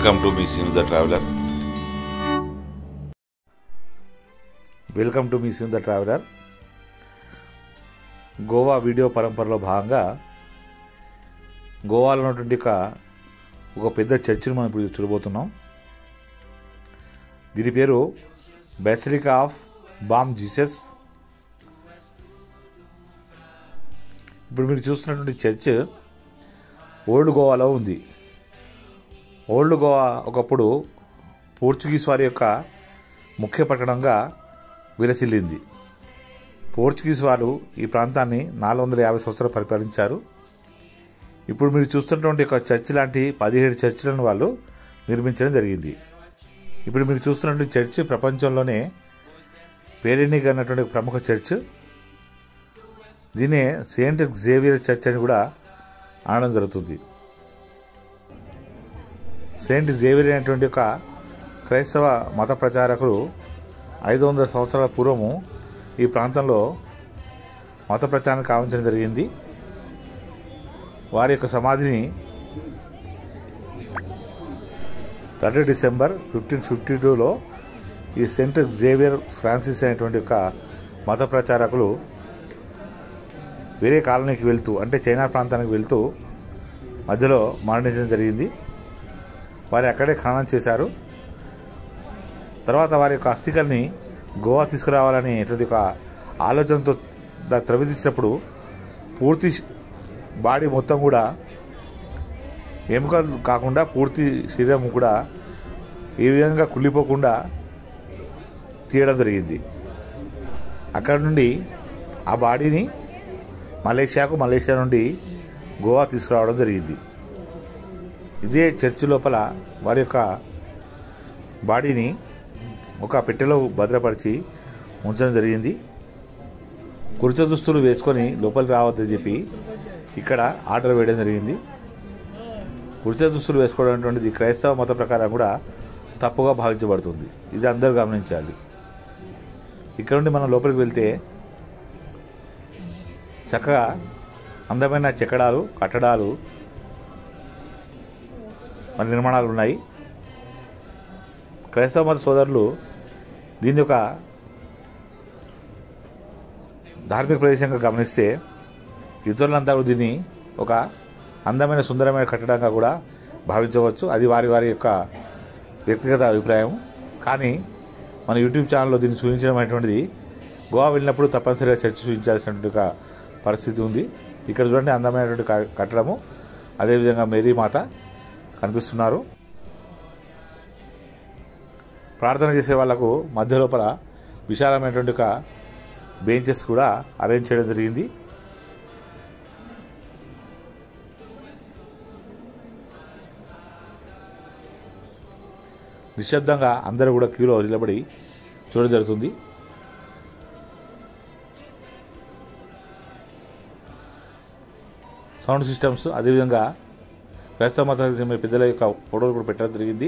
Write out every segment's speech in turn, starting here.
Welcome to మీ సీన్ the traveller welcome to మీ సిమ్ ద ట్రావెలర్ గోవా వీడియో పరంపరలో భాగంగా గోవాలో ఉన్నటువంటి ఒక ఒక పెద్ద చర్చిని మనం ఇప్పుడు చూడబోతున్నాం దీని పేరు బెసిలికా ఆఫ్ బామ్ జీసస్ ఇప్పుడు మీరు చూస్తున్నటువంటి చర్చ్ ఓల్డ్ గోవాలో ఉంది ఓల్డ్ గోవా ఒకప్పుడు పోర్చుగీస్ వారి యొక్క ముఖ్య పట్టణంగా విలసిల్లింది పోర్చుగీస్ వారు ఈ ప్రాంతాన్ని నాలుగు వందల యాభై సంవత్సరాలు పరిపాలించారు ఇప్పుడు మీరు చూస్తున్నటువంటి ఒక చర్చ్ లాంటి పదిహేడు చర్చిలను వాళ్ళు నిర్మించడం జరిగింది ఇప్పుడు మీరు చూస్తున్నటువంటి చర్చ్ ప్రపంచంలోనే పేరెన్నిక అన్నటువంటి ఒక ప్రముఖ చర్చ్ దీనే సెయింట్ జేవియర్ చర్చ్ అని కూడా అనడం జరుగుతుంది సెయింట్ జేవియర్ అనేటువంటి ఒక క్రైస్తవ మత ప్రచారకుడు ఐదు వందల సంవత్సరాల పూర్వము ఈ ప్రాంతంలో మత ప్రచారం కావించడం జరిగింది వారి యొక్క సమాధిని థర్టీ డిసెంబర్ ఫిఫ్టీన్ ఫిఫ్టీ టూలో ఈ సెంట్ జేవియర్ ఫ్రాన్సిస్ అనేటువంటి ఒక మత ప్రచారకులు వేరే కాలనీకి వెళ్తూ అంటే చైనా ప్రాంతానికి వెళ్తూ మధ్యలో మరణించడం జరిగింది వారు అక్కడే ఖననం చేశారు తర్వాత వారి యొక్క అస్థికల్ని గోవా తీసుకురావాలనేటువంటి ఒక ఆలోచనతో దా- త్రవితీసినప్పుడు పూర్తి శ- బాడీ మొత్తం కూడా ఎముకలు కాకుండా పూర్తి శరీరం కూడా ఈ విధంగా కుళ్ళిపోకుండా తీయడం జరిగింది అక్కడ నుండి ఆ బాడీని మలేషియాకు మలేషియా నుండి గోవా తీసుకురావడం జరిగింది ఇదే చర్చి లోపల వారి యొక్క బాడీని ఒక పెట్టెలో భద్రపరిచి ఉంచడం జరిగింది కుర్చ దుస్తులు వేసుకొని లోపలికి రావద్దని చెప్పి ఇక్కడ ఆర్డర్ వేయడం జరిగింది కుర్చ దుస్తులు వేసుకోవడం అనేటువంటిది క్రైస్తవ మత ప్రకారం కూడా తప్పుగా భావించబడుతుంది ఇది అందరూ గమనించాలి ఇక్కడ నుండి మనం లోపలికి వెళ్తే చక్కగా అందమైన చెక్కడాలు కట్టడాలు మన నిర్మాణాలు ఉన్నాయి క్రైస్తవ మత సోదరులు దీన్ని ఒక ధార్మిక ప్రదేశంగా గమనిస్తే ఇతరులంతా కూడా దీన్ని ఒక అందమైన సుందరమైన కట్టడంగా కూడా భావించవచ్చు అది వారి వారి యొక్క వ్యక్తిగత అభిప్రాయం కానీ మన యూట్యూబ్ ఛానల్లో దీన్ని చూపించడం అనేటువంటిది గోవా వెళ్ళినప్పుడు తప్పనిసరిగా చర్చ చూపించాల్సినటువంటి ఒక పరిస్థితి ఉంది ఇక్కడ చూడండి అందమైనటువంటి క- కట్టడము అదేవిధంగా మేరీ మాత కనిపిస్తున్నారు ప్రార్థన చేసే వాళ్లకు మధ్య లోపల విశాలమైనటువంటి ఒక బెంచెస్ కూడా అరేంజ్ చేయడం జరిగింది నిశ్శబ్దంగా అందరూ కూడా క్యూలో నిలబడి చూడడం జరుగుతుంది సౌండ్ సిస్టమ్స్ అదేవిధంగా క్రైస్తవ మతానికి చెందిన పెద్దల యొక్క ఫోటోలు కూడా పెట్టడం జరిగింది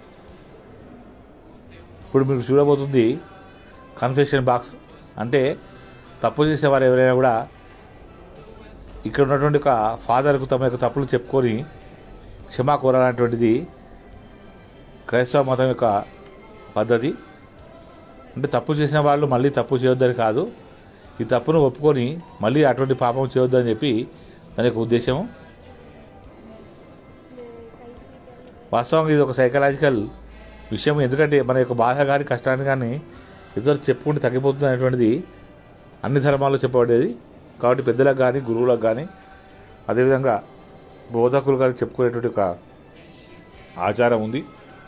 ఇప్పుడు మీకు చూడబోతుంది కన్ఫెషన్ బాక్స్ అంటే తప్పు చేసే వారు ఎవరైనా కూడా ఇక్కడ ఉన్నటువంటి ఒక ఫాదర్కు తమ యొక్క తప్పులు చెప్పుకొని క్షమా కోరాలనేటువంటిది క్రైస్తవ మతం యొక్క పద్ధతి అంటే తప్పు చేసిన వాళ్ళు మళ్ళీ తప్పు చేయొద్దని కాదు ఈ తప్పును ఒప్పుకొని మళ్ళీ అటువంటి పాపం చేయొద్దని చెప్పి దాని యొక్క ఉద్దేశం వాస్తవంగా ఇది ఒక సైకలాజికల్ విషయం ఎందుకంటే మన యొక్క బాధ కానీ కష్టాన్ని కానీ ఇతరులు చెప్పుకుంటే తగ్గిపోతుంది అనేటువంటిది అన్ని ధర్మాల్లో చెప్పబడేది కాబట్టి పెద్దలకు కానీ గురువులకు కానీ అదేవిధంగా బోధకులు కానీ చెప్పుకునేటువంటి ఒక ఆచారం ఉంది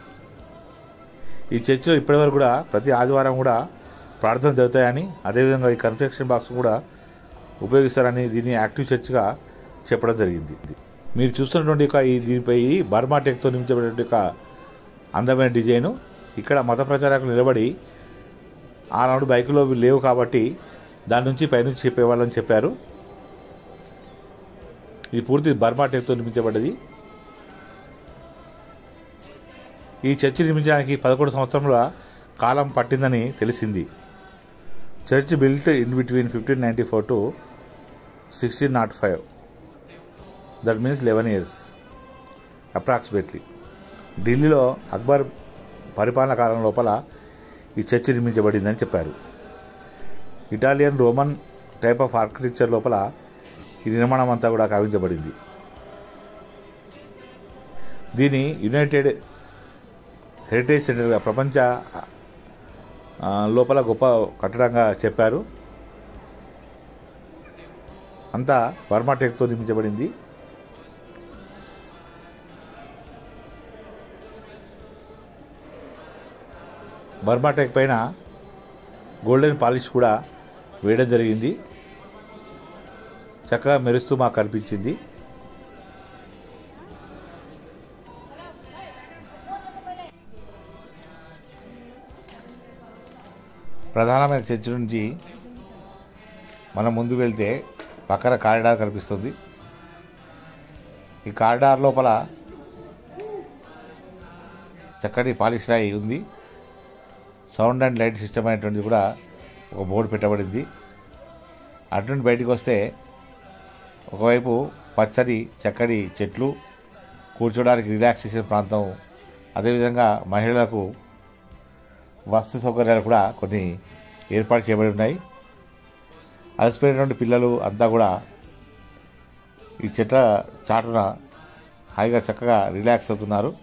ఈ చర్చిలో ఇప్పటివరకు కూడా ప్రతి ఆదివారం కూడా ప్రార్థన జరుగుతాయని అదేవిధంగా ఈ కన్ఫెక్షన్ బాక్స్ కూడా ఉపయోగిస్తారని దీన్ని యాక్టివ్ చర్చ్గా చెప్పడం జరిగింది మీరు చూస్తున్నటువంటి ఒక ఈ దీనిపై ఈ బర్మా టెక్తో నిర్మించబడినటువంటి ఒక అందమైన డిజైను ఇక్కడ మత ప్రచారకులు నిలబడి ఆనాడు బైకులో లేవు కాబట్టి దాని నుంచి పైనుంచి చెప్పేవాళ్ళని చెప్పారు ఇది పూర్తి బర్మా టెక్తో నిర్మించబడ్డది ఈ చర్చి నిర్మించడానికి పదకొండు సంవత్సరముల కాలం పట్టిందని తెలిసింది church built in between fifteen ninety four to sixteen not five that means eleven years approximately ఢిల్లీలో అక్బర్ పరిపాలన కాలం లోపల ఈ చర్చ్ నిర్మించబడిందని చెప్పారు Italian Roman type of architecture లోపల ఈ నిర్మాణం అంతా కూడా కావించబడింది దీని యునైటెడ్ హెరిటేజ్ సెంటర్గా ప్రపంచ ఆ, లోపల గొప్ప కట్టడంగా చెప్పారు అంతా వర్మా టెక్తో నిర్మించబడింది బర్మా టెక్ పైన గోల్డెన్ పాలిష్ కూడా వేయడం జరిగింది చక్కగా మెరుస్తూ మాకు కనిపించింది ప్రధానమైన చర్చ్ నుంచి మనం ముందుకు వెళ్తే పక్కన కారిడార్ కనిపిస్తుంది ఈ కారిడార్ లోపల చక్కటి పాలిష్ రాయి ఉంది సౌండ్ అండ్ లైట్ సిస్టమ్ అనేటువంటిది కూడా ఒక బోర్డు పెట్టబడింది అటు నుండి బయటికి వస్తే ఒకవైపు పచ్చని చక్కటి చెట్లు కూర్చోడానికి రిలాక్సేషన్ ప్రాంతం అదేవిధంగా మహిళలకు వసతి సౌకర్యాలు కూడా కొన్ని ఏర్పాటు చేయబడి ఉన్నాయి అలసిపోయినటువంటి పిల్లలు అంతా కూడా ఈ చెట్ల చాటున హాయిగా చక్కగా రిలాక్స్ అవుతున్నారు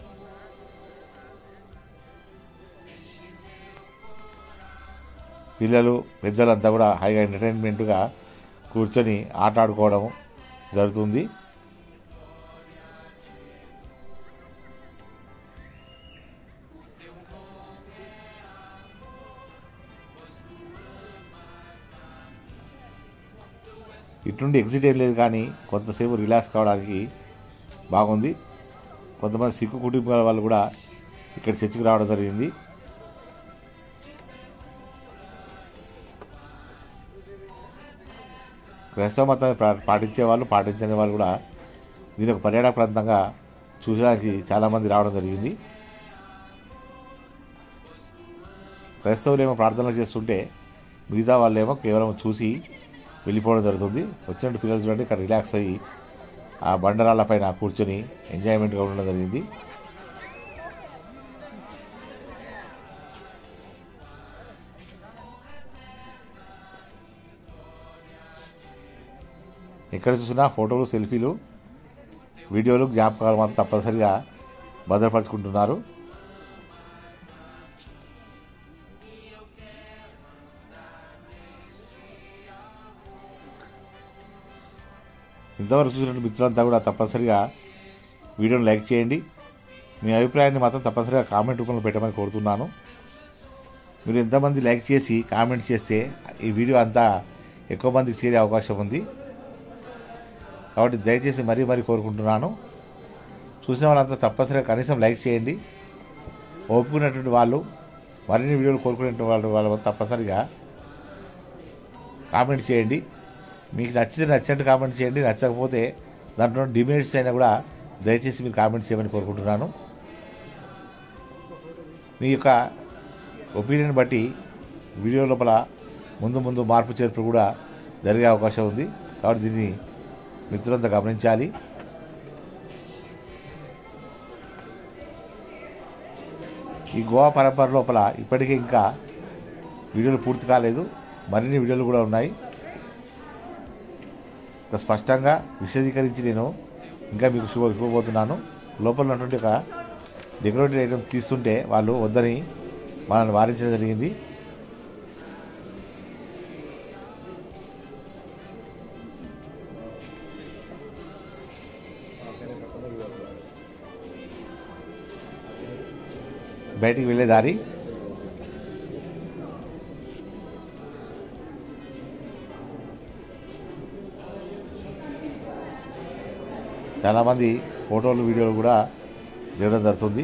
పిల్లలు పెద్దలంతా కూడా హాయిగా ఎంటర్టైన్మెంట్గా కూర్చొని ఆట ఆడుకోవడం జరుగుతుంది ఇటు నుండి ఎగ్జిట్ ఏం లేదు కానీ కొంతసేపు రిలాక్స్ కావడానికి బాగుంది కొంతమంది సిక్కు కుటుంబాల వాళ్ళు కూడా ఇక్కడ చర్చికి రావడం జరిగింది క్రైస్తవ మతాన్ని పా- పాటించే వాళ్ళు పాటించని వాళ్ళు కూడా దీని ఒక పర్యాటక ప్రాంతంగా చూసడానికి చాలామంది రావడం జరిగింది క్రైస్తవులు ఏమో ప్రార్థనలు చేస్తుంటే మిగతా వాళ్ళు ఏమో కేవలం చూసి వెళ్ళిపోవడం జరుగుతుంది వచ్చినట్టు పిల్లలు చూడండి ఇక్కడ రిలాక్స్ అయ్యి ఆ బండరాళ్ళ పైన కూర్చొని ఎంజాయ్మెంట్గా ఉండడం జరిగింది ఎక్కడ చూసినా ఫోటోలు సెల్ఫీలు వీడియోలు జ్ఞాపకాలు మాత్రం తప్పనిసరిగా భద్రపరుచుకుంటున్నారు ఇంతవరకు చూసిన మిత్రులంతా కూడా తప్పనిసరిగా వీడియోని లైక్ చేయండి మీ అభిప్రాయాన్ని మాత్రం తప్పనిసరిగా కామెంట్ రూపంలో పెట్టమని కోరుతున్నాను మీరు ఎంతమంది లైక్ చేసి కామెంట్ చేస్తే ఈ వీడియో అంతా ఎక్కువ మందికి చేరే అవకాశం ఉంది కాబట్టి దయచేసి మరీ మరీ కోరుకుంటున్నాను చూసిన వాళ్ళంతా తప్పనిసరిగా కనీసం లైక్ చేయండి ఒప్పుకున్నటువంటి వాళ్ళు మరిన్ని వీడియోలు కోరుకునే వాళ్ళు వాళ్ళు తప్పనిసరిగా కామెంట్ చేయండి మీకు నచ్చితే నచ్చినట్టు కామెంట్ చేయండి నచ్చకపోతే దాంట్లో డిమేట్స్ అయినా కూడా దయచేసి మీరు కామెంట్ చేయమని కోరుకుంటున్నాను మీ యొక్క ఒపీనియన్ బట్టి వీడియో లోపల ముందు ముందు మార్పు చేర్పులు కూడా జరిగే అవకాశం ఉంది కాబట్టి దీన్ని మిత్రులంతా గమనించాలి ఈ గోవా పరంపర లోపల ఇప్పటికీ ఇంకా వీడియోలు పూర్తి కాలేదు మరిన్ని వీడియోలు కూడా ఉన్నాయి ఇంకా స్పష్టంగా విశదీకరించి నేను ఇంకా మీకు శుభ చూపబోతున్నాను లోపల ఉన్నటువంటి ఒక డెకరేటివ్ ఐటమ్ తీస్తుంటే వాళ్ళు వద్దని మనల్ని వారించడం జరిగింది బయటికి వెళ్ళే దారి చాలామంది ఫోటోలు వీడియోలు కూడా దిగడం జరుగుతుంది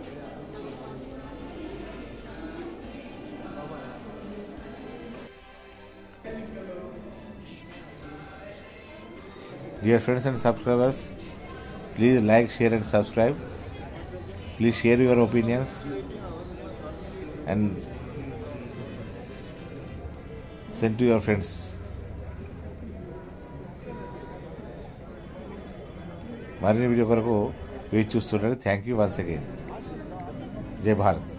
Dear friends and subscribers, please like, share, and subscribe. Please share your opinions and send to your friends. మరిన్ని వీడియో కొరకు వేచి చూస్తుండండి థ్యాంక్ యూ వన్స్ అగైన్ జై భారత్